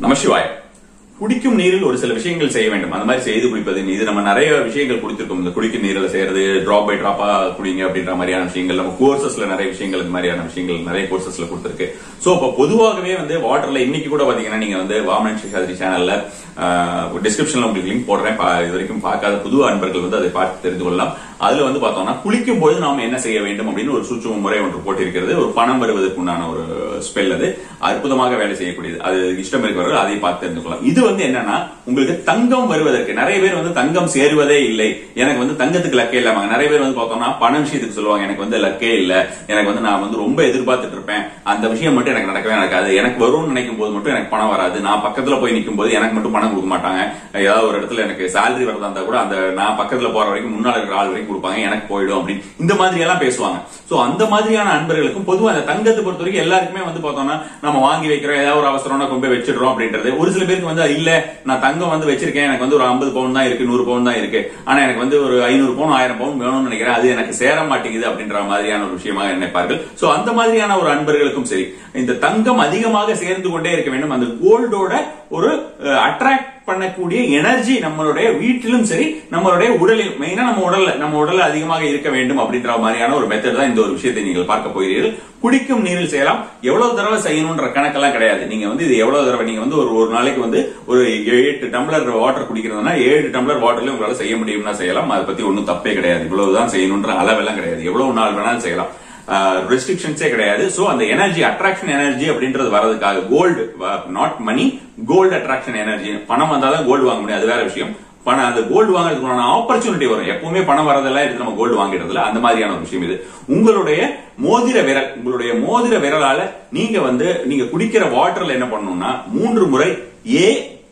நமசிவாய குடிக்கும் நீரில் ஒரு சில விஷயங்கள் செய்ய வேண்டும் அந்த மாதிரி செய்து குடிப்பது இது நம்ம நிறைய விஷயங்கள் கொடுத்திருக்கோம் இந்த குடிக்கும் நீரில் செய்யறது டிராப் பை டிராப்பா குடிங்க அப்படின்ற மாதிரியான விஷயங்கள் நம்ம கோர்சஸ்ல நிறைய விஷயங்கள் இந்த மாதிரியான விஷயங்கள் நிறைய கோர்சஸ்ல கொடுத்திருக்கு சோ இப்போ பொதுவாகவே வந்து வாட்டர்ல இன்னைக்கு கூட பாத்தீங்கன்னா நீங்க வந்து வாமனன் சேஷாதிரி சேனல்ல டிஸ்கிரிப்ஷன்ல உங்களுக்கு லிங்க் போடுறேன் பா- இது வரைக்கும் பார்க்காத புது அன்பர்கள் வந்து அதை பார்த்து தெரிந்து கொள்ளலாம் அதுல வந்து பார்த்தோம்னா குளிக்கும் போது நாம என்ன செய்ய வேண்டும் அப்படின்னு ஒரு சூட்சும முறை ஒன்று போட்டிருக்கிறது ஒரு பணம் வருவதற்கு உண்டான ஒரு ஸ்பெல் அது அற்புதமாக வேலை செய்யக்கூடியது அது இஷ்டம் இருக்கிறவர்கள் அதை பார்த்து தெரிந்து கொள்ளலாம் இது வந்து என்னன்னா உங்களுக்கு தங்கம் வருவதற்கு நிறைய பேர் வந்து தங்கம் சேருவதே இல்லை எனக்கு வந்து தங்கத்துக்கு லக்கே இல்லாம நிறைய பேர் வந்து பார்த்தோம்னா பண விஷயத்துக்கு சொல்லுவாங்க எனக்கு வந்து லக்கே இல்ல எனக்கு வந்து நான் வந்து ரொம்ப எதிர்பார்த்துட்டு இருப்பேன் அந்த விஷயம் மட்டும் எனக்கு நடக்கவே நடக்காது எனக்கு வரும்னு நினைக்கும் போது மட்டும் எனக்கு பணம் வராது நான் பக்கத்துல போய் நிற்கும் போது எனக்கு மட்டும் பணம் கொடுக்க மாட்டாங்க ஏதாவது ஒரு இடத்துல எனக்கு salary வரதா இருந்தா கூட அந்த நான் பக்கத்துல போற வரைக்கும் முன்னால இருக்கிற ஆள் வரைக்கும் கொடுப்பாங்க எனக்கு போயிடும் அப்படின்னு இந்த மாதிரி எல்லாம் பேசுவாங்க சோ அந்த மாதிரியான அன்பர்களுக்கும் பொதுவா அந்த தங்கத்தை பொறுத்த வரைக்கும் எல்லாருக்குமே வந்து பார்த்தோம்னா நம்ம வாங்கி வைக்கிறோம் ஏதாவது ஒரு அவசரம்னா கொண்டு போய் வச்சிடுறோம் அப்படின்றது ஒரு சில பேருக்கு வந்து இல்ல நான் தங்கம் வந்து வச்சிருக்கேன் எனக்கு வந்து ஒரு 50 பவுன் தான் இருக்கு நூறு பவுன் தான் இருக்கு ஆனா எனக்கு வந்து ஒரு ஐநூறு பவுன் ஆயிரம் பவுன் வேணும்னு நினைக்கிறேன் அது எனக்கு சேர மாட்டேங்குது அப்படின்ற மாதிரியான ஒரு விஷயமாக நினைப்பார்கள் சோ அந்த மாதிரியான ஒரு அன்பர்களுக்கும் சரி இந்த தங்கம் அதிகமாக சேர்ந்து கொண்டே இருக்க வேண்டும் அந்த கோல்டோட ஒரு அட்ராக்ட் பண்ணக்கூடிய எனர்ஜி நம்மளுடைய வீட்டிலும் சரி நம்மளுடைய உடலில் மெயினா நம்ம உடல்ல நம்ம உடல்ல அதிகமாக இருக்க வேண்டும் அப்படின்ற மாதிரியான ஒரு மெத்தட் தான் இந்த ஒரு விஷயத்தை நீங்கள் பார்க்க போகிறீர்கள் குடிக்கும் நீரில் செய்யலாம் எவ்வளவு தடவை செய்யணும்ன்ற கணக்கெல்லாம் கிடையாது நீங்க வந்து இது எவ்வளவு தடவை நீங்க வந்து ஒரு ஒரு நாளைக்கு வந்து ஒரு எட்டு டம்ளர் வாட்டர் குடிக்கிறதுனா ஏழு டம்ளர் வாட்டர்ல உங்களால செய்ய முடியும்னா செய்யலாம் அதை பத்தி ஒன்றும் தப்பே கிடையாது இவ்வளவுதான் செய்யணும்ன்ற அளவெல்லாம் கிடையாது எவ்வளவு நாள் வேணாலும் செய்யலாம் ரெஸ்ட்ரிக்ஷன்ஸே கிடையாது சோ அந்த எனர்ஜி அட்ராக்ஷன் எனர்ஜி அப்படின்றது வரதுக்காக gold not money gold attraction energy பணம் வந்தாதான் கோல்டு வாங்க முடியும் அது வேற விஷயம் பணம் அந்த கோல்டு வாங்குறதுக்கான ஆப்பர்ச்சுனிட்டி வரும் எப்பவுமே பணம் வரதெல்லாம் எடுத்து நம்ம கோல்டு வாங்கிடுறதுல அந்த மாதிரியான ஒரு விஷயம் இது உங்களுடைய மோதிர விரல் உங்களுடைய மோதிர விரலால நீங்க வந்து நீங்க குடிக்கிற வாட்டர்ல என்ன பண்ணணும்னா மூன்று முறை ஏ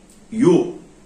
யூ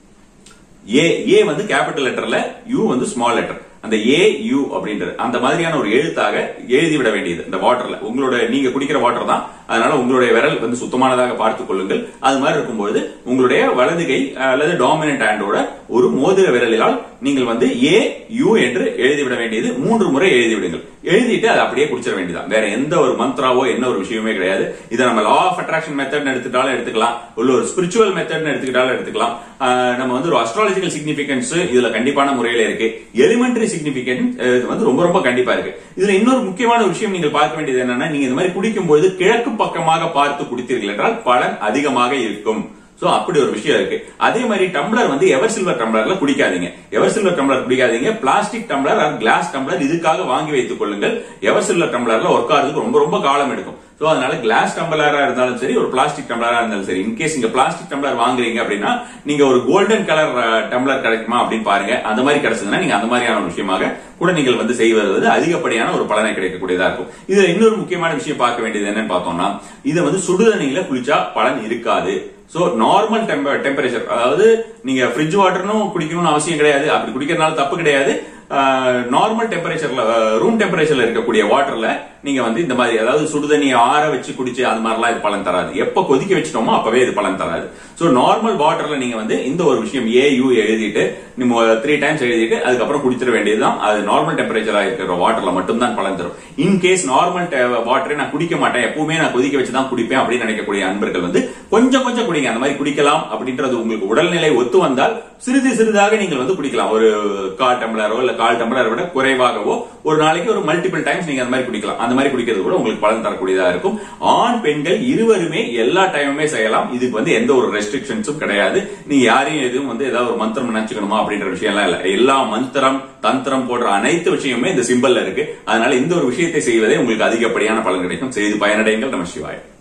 ஏ ஏ வந்து கேபிட்டல் லெட்டர்ல யூ வந்து ஸ்மால் லெட்டர் அந்த ஏ யூ அப்படின்றது அந்த மாதிரியான ஒரு எழுத்தாக எழுதி விட வேண்டியது இந்த வாட்டர்ல உங்களோட நீங்க குடிக்கிற வாட்டர் தான் அதனால உங்களுடைய விரல் வந்து சுத்தமானதாக பார்த்துக் கொள்ளுங்கள் அது மாதிரி இருக்கும்போது உங்களுடைய வலது கை அல்லது டாமினன்ட் ஹேண்டோட ஒரு மோதிர விரலினால் நீங்கள் வந்து ஏ யூ என்று எழுதிவிட வேண்டியது மூன்று முறை எழுதி விடுங்கள் எழுதிட்டு அதை அப்படியே குடிச்சிட வேண்டியதான் வேற எந்த ஒரு மந்த்ராவோ என்ன ஒரு விஷயமே கிடையாது இதை நம்ம லா ஆஃப் அட்ராக்ஷன் மெத்தட் எடுத்துட்டாலும் எடுத்துக்கலாம் உள்ள ஒரு ஸ்பிரிச்சுவல் மெத்தட் எடுத்துக்கிட்டாலும் எடுத்துக்கலாம் ஆஹ் நம்ம வந்து ஒரு அஸ்ட்ராலஜிக்கல் சிக்னிபிகன்ஸ் இதுல கண்டிப்பான முறையில இருக்கு எலிமெண்டரி சிக்னிபிகன்ஸ் இது வந்து ரொம்ப ரொம்ப கண்டிப்பா இருக்கு இதுல இன்னொரு முக்கியமான ஒரு விஷயம் நீங்கள் பார்க்க வேண்டியது என்னன்னா நீங்க இந்த மாதிரி குடிக்கும் பொழுது கிழக்கு பக்கமாக பார்த்து குடித்தீர்கள் என்றால் பலன் அதிகமாக இருக்கும் சோ அப்படி ஒரு விஷயம் இருக்கு அதே மாதிரி டம்ளர் வந்து எவர் சில்வர் டம்ளர்ல குடிக்காதீங்க எவர் சில்வர் டம்ளர் குடிக்காதீங்க plastic tumbler or glass tumbler இதுக்காக வாங்கி வைத்துக் கொள்ளுங்கள் எவர் சில்வர் டம்ளர்ல ஒர்க் ஆகிறதுக்கு ரொம்ப ரொம்ப காலம் எடுக்கும் சோ அதனால கிளாஸ் டம்ளரா இருந்தாலும் சரி ஒரு பிளாஸ்டிக் டம்ளரா இருந்தாலும் சரி இன்கேஸ் நீங்க பிளாஸ்டிக் டம்ளர் வாங்குறீங்க அப்படின்னா நீங்க ஒரு கோல்டன் கலர் டம்ளர் கிடைக்குமா அப்படின்னு பாருங்க அந்த மாதிரி கிடைச்சதுன்னா நீங்க அந்த மாதிரியான ஒரு விஷயமாக கூட நீங்கள் வந்து செய்வது வந்து அதிகப்படியான ஒரு பலனை கிடைக்கக்கூடியதா இருக்கும் இதுல இன்னொரு முக்கியமான விஷயம் பார்க்க வேண்டியது என்னன்னு பார்த்தோம்னா இதை வந்து சுடுதண்ணியில குளிச்சா பலன் இருக்காது சோ நார்மல் டெம்பரேச்சர் அதாவது நீங்க ஃப்ரிட்ஜ் வாட்டர்னும் குடிக்கணும்னு அவசியம் கிடையாது அப்படி குடிக்கிறதுனால தப்பு கிடையாது நார்மல் டெம்பரேச்சர்ல ரூம் டெம்பரேச்சர்ல இருக்கக்கூடிய வாட்டர்ல நீங்க வந்து இந்த மாதிரி அதாவது சுடுதண்ணியை ஆற வச்சு குடிச்சு அது மாதிரிலாம் இது பலன் தராது எப்ப கொதிக்க வச்சிட்டோமோ அப்பவே இது பலன் தராது சோ நார்மல் வாட்டர்ல நீங்க வந்து இந்த ஒரு விஷயம் ஏ யூ எழுதிட்டு நம்ம த்ரீ டைம்ஸ் எழுதிட்டு அதுக்கப்புறம் குடிச்சிட வேண்டியதுதான் அது நார்மல் டெம்பரேச்சரா இருக்கிற வாட்டர்ல மட்டும்தான் பலன் தரும் இன் கேஸ் நார்மல் வாட்டரை நான் குடிக்க மாட்டேன் எப்பவுமே நான் கொதிக்க வச்சு தான் குடிப்பேன் அப்படின்னு நினைக்கக்கூடிய அன்பர்கள் வந்து கொஞ்சம் கொஞ்சம் குடிங்க அந்த மாதிரி குடிக்கலாம் அப்படின்றது உங்களுக்கு உடல்நிலை ஒத்து வந்தால் சிறிது சிறிதாக நீங்கள் வந்து குடிக்கலாம் ஒரு கால் டம்ளரோ இல்ல கால் டம்ளரை விட குறைவாகவோ ஒரு நாளைக்கு ஒரு மல்டிபிள் டைம்ஸ் நீங்க அந்த மாதிரி குடிக்கலாம் அந்த மாதிரி குடிக்கிறது கூட உங்களுக்கு பலன் தரக்கூடியதா இருக்கும் ஆண் பெண்கள் இருவருமே எல்லா டைமுமே செய்யலாம் இதுக்கு வந்து எந்த ஒரு ரெஸ்ட்ரிக்ஷன்ஸும் கிடையாது நீங்க யாரையும் எதுவும் வந்து ஏதாவது ஒரு மந்திரம் நினைச்சுக்கணுமா அப்படின்ற விஷயம் எல்லாம் இல்ல எல்லா மந்திரம் தந்திரம் போன்ற அனைத்து விஷயமுமே இந்த சிம்பல்ல இருக்கு அதனால இந்த ஒரு விஷயத்தை செய்வதே உங்களுக்கு அதிகப்படியான பலன் கிடைக்கும் செய்து பயனடையுங்கள் நம சிவாய்